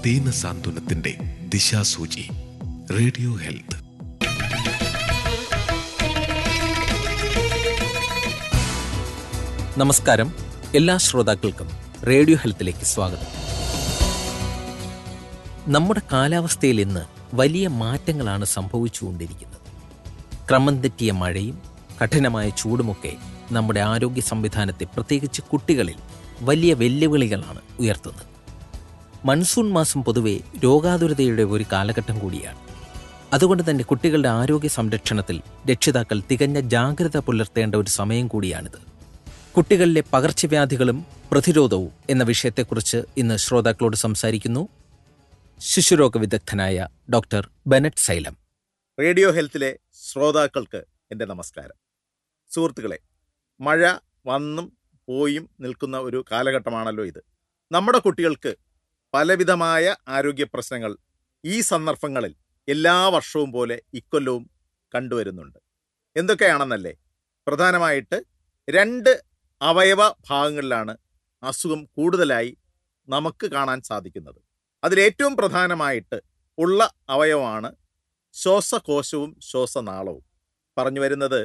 ദീന സാന്ത്വനത്തിന്റെ ദിശാസൂചി radio health നമസ്കാരം എല്ലാ ശ്രോതാക്കൾക്കും റേഡിയോ ഹെൽത്തിലേക്ക് സ്വാഗതം നമ്മുടെ കാലാവസ്ഥയിൽ ഇന്ന് വലിയ മാറ്റങ്ങളാണ് സംഭവിച്ചുകൊണ്ടിരിക്കുന്നത് ക്രമം തെറ്റിയ മഴയും കഠിനമായ ചൂടുമൊക്കെ നമ്മുടെ ആരോഗ്യ സംവിധാനത്തെ പ്രത്യേകിച്ച് കുട്ടികളിൽ വലിയ വെല്ലുവിളികളാണ് ഉയർത്തുന്നത് മൺസൂൺ മാസം പൊതുവെ രോഗാതുരതയുടെ ഒരു കാലഘട്ടം കൂടിയാണ് അതുകൊണ്ട് തന്നെ കുട്ടികളുടെ ആരോഗ്യ സംരക്ഷണത്തിൽ രക്ഷിതാക്കൾ തികഞ്ഞ ജാഗ്രത പുലർത്തേണ്ട ഒരു സമയം കൂടിയാണിത് കുട്ടികളിലെ പകർച്ചവ്യാധികളും പ്രതിരോധവും എന്ന വിഷയത്തെക്കുറിച്ച് ഇന്ന് ശ്രോതാക്കളോട് സംസാരിക്കുന്നു ശിശുരോഗ വിദഗ്ധനായ ഡോക്ടർ ബെനറ്റ് സൈലം റേഡിയോ ഹെൽത്തിലെ ശ്രോതാക്കൾക്ക് എൻ്റെ നമസ്കാരം സുഹൃത്തുക്കളെ മഴ വന്നും പോയും നിൽക്കുന്ന ഒരു കാലഘട്ടമാണല്ലോ ഇത് നമ്മുടെ കുട്ടികൾക്ക് പലവിധമായ ആരോഗ്യ പ്രശ്നങ്ങൾ ഈ സന്ദർഭങ്ങളിൽ എല്ലാ വർഷവും പോലെ ഇക്കൊല്ലവും കണ്ടുവരുന്നുണ്ട് എന്തൊക്കെയാണെന്നല്ലേ പ്രധാനമായിട്ട് രണ്ട് അവയവ ഭാഗങ്ങളിലാണ് അസുഖം കൂടുതലായി നമുക്ക് കാണാൻ സാധിക്കുന്നത് അതിലേറ്റവും പ്രധാനമായിട്ട് ഉള്ള അവയവമാണ് ശ്വാസകോശവും ശ്വാസനാളവും പറഞ്ഞു വരുന്നത്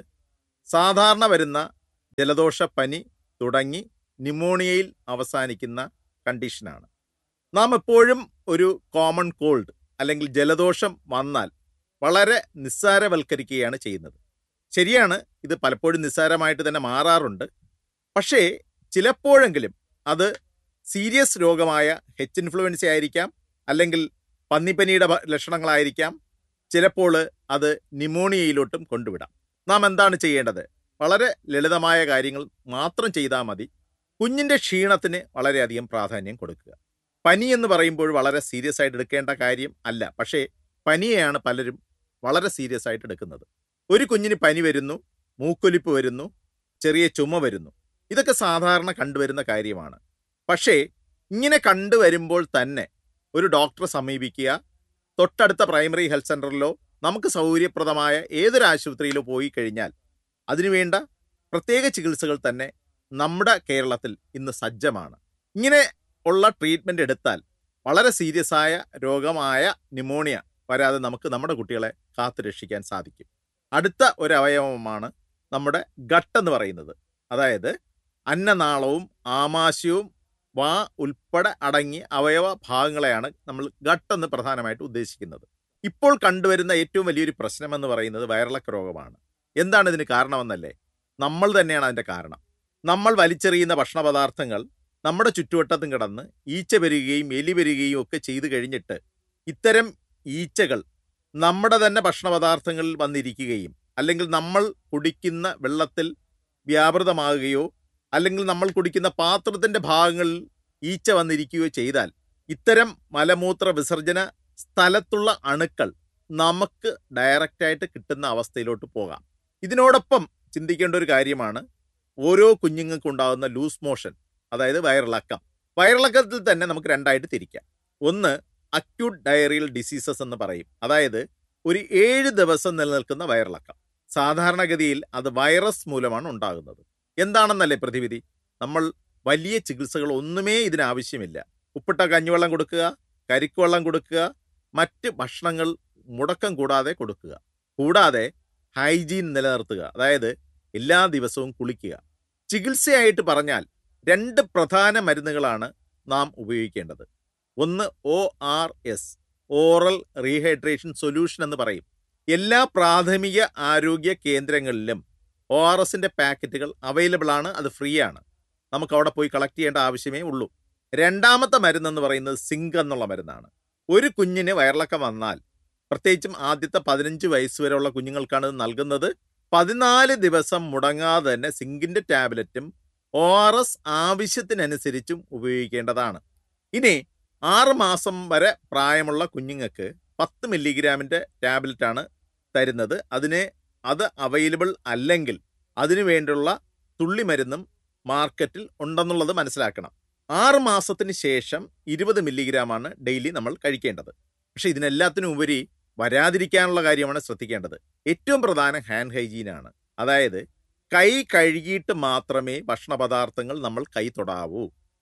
സാധാരണ വരുന്ന ജലദോഷ പനി തുടങ്ങി ന്യൂമോണിയയിൽ അവസാനിക്കുന്ന കണ്ടീഷനാണ് നാം എപ്പോഴും ഒരു കോമൺ കോൾഡ് അല്ലെങ്കിൽ ജലദോഷം വന്നാൽ വളരെ നിസ്സാരവൽക്കരിക്കുകയാണ് ചെയ്യുന്നത് ശരിയാണ് ഇത് പലപ്പോഴും നിസ്സാരമായിട്ട് തന്നെ മാറാറുണ്ട് പക്ഷേ ചിലപ്പോഴെങ്കിലും അത് സീരിയസ് രോഗമായ ഹെച്ച് ഇൻഫ്ലുവൻസ ആയിരിക്കാം അല്ലെങ്കിൽ പന്നിപ്പനിയുടെ ഭ- ലക്ഷണങ്ങളായിരിക്കാം ചിലപ്പോൾ അത് ന്യൂമോണിയയിലോട്ടും കൊണ്ടുവിടാം നാം എന്താണ് ചെയ്യേണ്ടത് വളരെ ലളിതമായ കാര്യങ്ങൾ മാത്രം ചെയ്താൽ മതി കുഞ്ഞിൻ്റെ ക്ഷീണത്തിന് വളരെയധികം പ്രാധാന്യം കൊടുക്കുക പനി എന്ന് പറയുമ്പോൾ വളരെ സീരിയസ് ആയിട്ട് എടുക്കേണ്ട കാര്യം അല്ല പക്ഷേ പനിയെയാണ് പലരും വളരെ സീരിയസ് ആയിട്ട് എടുക്കുന്നത് ഒരു കുഞ്ഞിന് പനി വരുന്നു മൂക്കൊലിപ്പ് വരുന്നു ചെറിയ ചുമ വരുന്നു ഇതൊക്കെ സാധാരണ കണ്ടുവരുന്ന കാര്യമാണ് പക്ഷേ ഇങ്ങനെ കണ്ടുവരുമ്പോൾ തന്നെ ഒരു ഡോക്ടറെ സമീപിക്കുക തൊട്ടടുത്ത പ്രൈമറി ഹെൽത്ത് സെൻ്ററിലോ നമുക്ക് സൗകര്യപ്രദമായ ഏതൊരു ആശുപത്രിയിലോ പോയി കഴിഞ്ഞാൽ അതിനുവേണ്ട പ്രത്യേക ചികിത്സകൾ തന്നെ നമ്മുടെ കേരളത്തിൽ ഇന്ന് സജ്ജമാണ് ഇങ്ങനെ ഉള്ള ട്രീറ്റ്മെൻറ്റ് എടുത്താൽ വളരെ സീരിയസ് ആയ രോഗമായ ന്യൂമോണിയ വരാതെ നമുക്ക് നമ്മുടെ കുട്ടികളെ കാത്തു രക്ഷിക്കാൻ സാധിക്കും അടുത്ത ഒരു അവയവമാണ് നമ്മുടെ ഗട്ട് എന്ന് പറയുന്നത് അതായത് അന്നനാളവും ആമാശയവും വാ ഉൾപ്പെടെ അടങ്ങിയ അവയവ ഭാഗങ്ങളെയാണ് നമ്മൾ ഗട്ട് എന്ന് പ്രധാനമായിട്ട് ഉദ്ദേശിക്കുന്നത് ഇപ്പോൾ കണ്ടുവരുന്ന ഏറ്റവും വലിയൊരു പ്രശ്നം എന്ന് പറയുന്നത് വയറിളക്ക രോഗമാണ് എന്താണ് ഇതിന് കാരണമെന്നല്ലേ നമ്മൾ തന്നെയാണ് അതിൻ്റെ കാരണം നമ്മൾ വലിച്ചെറിയുന്ന ഭക്ഷണ പദാർത്ഥങ്ങൾ നമ്മുടെ ചുറ്റുവട്ടത്തും കിടന്ന് ഈച്ച വരികയും എലി വരികയും ഒക്കെ ചെയ്തു കഴിഞ്ഞിട്ട് ഇത്തരം ഈച്ചകൾ നമ്മുടെ തന്നെ ഭക്ഷണ പദാർത്ഥങ്ങളിൽ വന്നിരിക്കുകയും അല്ലെങ്കിൽ നമ്മൾ കുടിക്കുന്ന വെള്ളത്തിൽ വ്യാപൃതമാകുകയോ അല്ലെങ്കിൽ നമ്മൾ കുടിക്കുന്ന പാത്രത്തിൻ്റെ ഭാഗങ്ങളിൽ ഈച്ച വന്നിരിക്കുകയോ ചെയ്താൽ ഇത്തരം മലമൂത്ര വിസർജന സ്ഥലത്തുള്ള അണുക്കൾ നമുക്ക് ഡയറക്റ്റായിട്ട് കിട്ടുന്ന അവസ്ഥയിലോട്ട് പോകാം ഇതിനോടൊപ്പം ചിന്തിക്കേണ്ട ഒരു കാര്യമാണ് ഓരോ കുഞ്ഞുങ്ങൾക്കുണ്ടാകുന്ന ലൂസ് മോഷൻ അതായത് വയറിളക്കം വയറിളക്കത്തിൽ തന്നെ നമുക്ക് രണ്ടായിട്ട് തിരിക്കാം ഒന്ന് അക്യൂട്ട് ഡയറിയൽ ഡിസീസസ് എന്ന് പറയും അതായത് ഒരു ഏഴ് ദിവസം നിലനിൽക്കുന്ന വയറിളക്കം സാധാരണഗതിയിൽ അത് വൈറസ് മൂലമാണ് ഉണ്ടാകുന്നത് എന്താണെന്നല്ലേ പ്രതിവിധി നമ്മൾ വലിയ ചികിത്സകൾ ഒന്നുമേ ഇതിനാവശ്യമില്ല ഉപ്പിട്ട കഞ്ഞിവെള്ളം കൊടുക്കുക കരിക്ക് വെള്ളം കൊടുക്കുക മറ്റ് ഭക്ഷണങ്ങൾ മുടക്കം കൂടാതെ കൊടുക്കുക കൂടാതെ ഹൈജീൻ നിലനിർത്തുക അതായത് എല്ലാ ദിവസവും കുളിക്കുക ചികിത്സയായിട്ട് പറഞ്ഞാൽ രണ്ട് പ്രധാന മരുന്നുകളാണ് നാം ഉപയോഗിക്കേണ്ടത് ഒന്ന് O R S oral rehydration solution എന്ന് പറയും എല്ലാ പ്രാഥമിക ആരോഗ്യ കേന്ദ്രങ്ങളിലും ഒ ആർ എസിൻ്റെ പാക്കറ്റുകൾ അവൈലബിൾ ആണ് അത് ഫ്രീ ആണ് നമുക്ക് അവിടെ പോയി കളക്ട് ചെയ്യേണ്ട ആവശ്യമേ ഉള്ളൂ രണ്ടാമത്തെ മരുന്നെന്ന് പറയുന്നത് സിങ്ക് എന്നുള്ള മരുന്നാണ് ഒരു കുഞ്ഞിന് വയറിളക്കം വന്നാൽ പ്രത്യേകിച്ചും ആദ്യത്തെ പതിനഞ്ച് വയസ്സ് വരെയുള്ള കുഞ്ഞുങ്ങൾക്കാണ് ഇത് നൽകുന്നത് പതിനാല് ദിവസം മുടങ്ങാതെ തന്നെ സിങ്കിൻ്റെ ടാബ്ലറ്റും ഒ ആർ എസ് ആവശ്യത്തിനനുസരിച്ചും ഉപയോഗിക്കേണ്ടതാണ് ഇനി ആറ് മാസം വരെ പ്രായമുള്ള കുഞ്ഞുങ്ങൾക്ക് പത്ത് മില്ലിഗ്രാമിൻ്റെ ടാബ്ലറ്റാണ് തരുന്നത് അതിന് അത് അവൈലബിൾ അല്ലെങ്കിൽ അതിനു വേണ്ടിയുള്ള തുള്ളിമരുന്നും മാർക്കറ്റിൽ ഉണ്ടെന്നുള്ളത് മനസ്സിലാക്കണം ആറ് മാസത്തിന് ശേഷം ഇരുപത് മില്ലിഗ്രാമാണ് ഡെയിലി നമ്മൾ കഴിക്കേണ്ടത് പക്ഷേ ഇതിനെല്ലാത്തിനും ഉപരി വരാതിരിക്കാനുള്ള കാര്യമാണ് ശ്രദ്ധിക്കേണ്ടത് ഏറ്റവും പ്രധാനം ഹാൻഡ് ഹൈജീനാണ് അതായത് കൈ കഴുകിയിട്ട് മാത്രമേ ഭക്ഷണ പദാർത്ഥങ്ങൾ നമ്മൾ കൈ തൊടാവൂ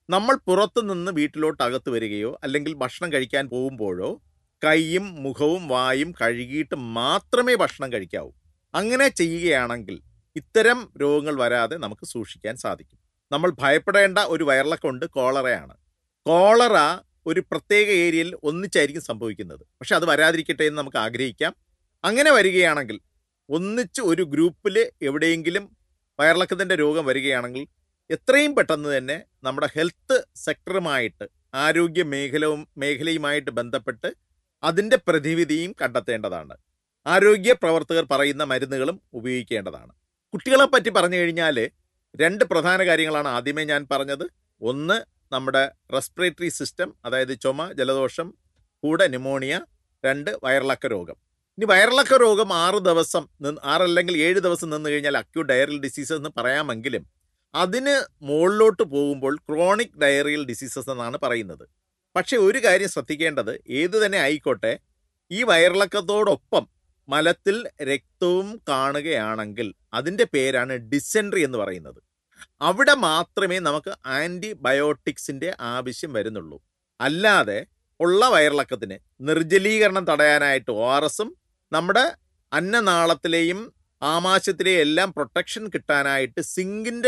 നമ്മൾ പുറത്തു നിന്ന് വീട്ടിലോട്ട് അകത്ത് വരികയോ അല്ലെങ്കിൽ ഭക്ഷണം കഴിക്കാൻ പോകുമ്പോഴോ കൈയും മുഖവും വായും കഴുകിയിട്ട് മാത്രമേ ഭക്ഷണം കഴിക്കാവൂ അങ്ങനെ ചെയ്യുകയാണെങ്കിൽ ഇത്തരം രോഗങ്ങൾ വരാതെ നമുക്ക് സൂക്ഷിക്കാൻ സാധിക്കും നമ്മൾ ഭയപ്പെടേണ്ട ഒരു വയറിളക്കമുണ്ട് കോളറയാണ് കോളറ ഒരു പ്രത്യേക ഏരിയയിൽ ഒന്നിച്ചായിരിക്കും സംഭവിക്കുന്നത് പക്ഷെ അത് വരാതിരിക്കട്ടെ എന്ന് നമുക്ക് ആഗ്രഹിക്കാം അങ്ങനെ വരികയാണെങ്കിൽ ഒന്നിച്ച് ഒരു ഗ്രൂപ്പിൽ എവിടെയെങ്കിലും വയറിളക്കത്തിൻ്റെ രോഗം വരികയാണെങ്കിൽ എത്രയും പെട്ടെന്ന് തന്നെ നമ്മുടെ ഹെൽത്ത് സെക്ടറുമായിട്ട് ആരോഗ്യ മേഖലവും മേഖലയുമായിട്ട് ബന്ധപ്പെട്ട് അതിൻ്റെ പ്രതിവിധിയും കണ്ടെത്തേണ്ടതാണ് ആരോഗ്യ പ്രവർത്തകർ പറയുന്ന മരുന്നുകളും ഉപയോഗിക്കേണ്ടതാണ് കുട്ടികളെ പറ്റി പറഞ്ഞു കഴിഞ്ഞാൽ രണ്ട് പ്രധാന കാര്യങ്ങളാണ് ആദ്യമേ ഞാൻ പറഞ്ഞത് ഒന്ന് നമ്മുടെ റെസ്പിറേറ്ററി സിസ്റ്റം അതായത് ചുമ ജലദോഷം കൂടെ ന്യൂമോണിയ രണ്ട് വയറിളക്ക രോഗം ഇനി വയറിളക്ക രോഗം ആറ് ദിവസം നിന്ന് ആറല്ലെങ്കിൽ ഏഴ് ദിവസം നിന്ന് കഴിഞ്ഞാൽ അക്യൂട്ട് ഡയറിയൽ ഡിസീസ് എന്ന് പറയാമെങ്കിലും അതിന് മുകളിലോട്ട് പോകുമ്പോൾ ക്രോണിക് ഡയറിയൽ ഡിസീസസ് എന്നാണ് പറയുന്നത് പക്ഷേ ഒരു കാര്യം ശ്രദ്ധിക്കേണ്ടത് ഏത് തന്നെ ആയിക്കോട്ടെ ഈ വയറിളക്കത്തോടൊപ്പം മലത്തിൽ രക്തവും കാണുകയാണെങ്കിൽ അതിൻ്റെ പേരാണ് ഡിസെൻട്രി എന്ന് പറയുന്നത് അവിടെ മാത്രമേ നമുക്ക് ആൻറ്റിബയോട്ടിക്സിൻ്റെ ആവശ്യം വരുന്നുള്ളൂ അല്ലാതെ ഉള്ള വയറിളക്കത്തിന് നിർജ്ജലീകരണം തടയാനായിട്ട് ഒ ആർ എസും നമ്മുടെ അന്നനാളത്തിലെയും ആമാശയത്തിലെയും എല്ലാം പ്രൊട്ടക്ഷൻ കിട്ടാനായിട്ട് സിങ്കിൻ്റെ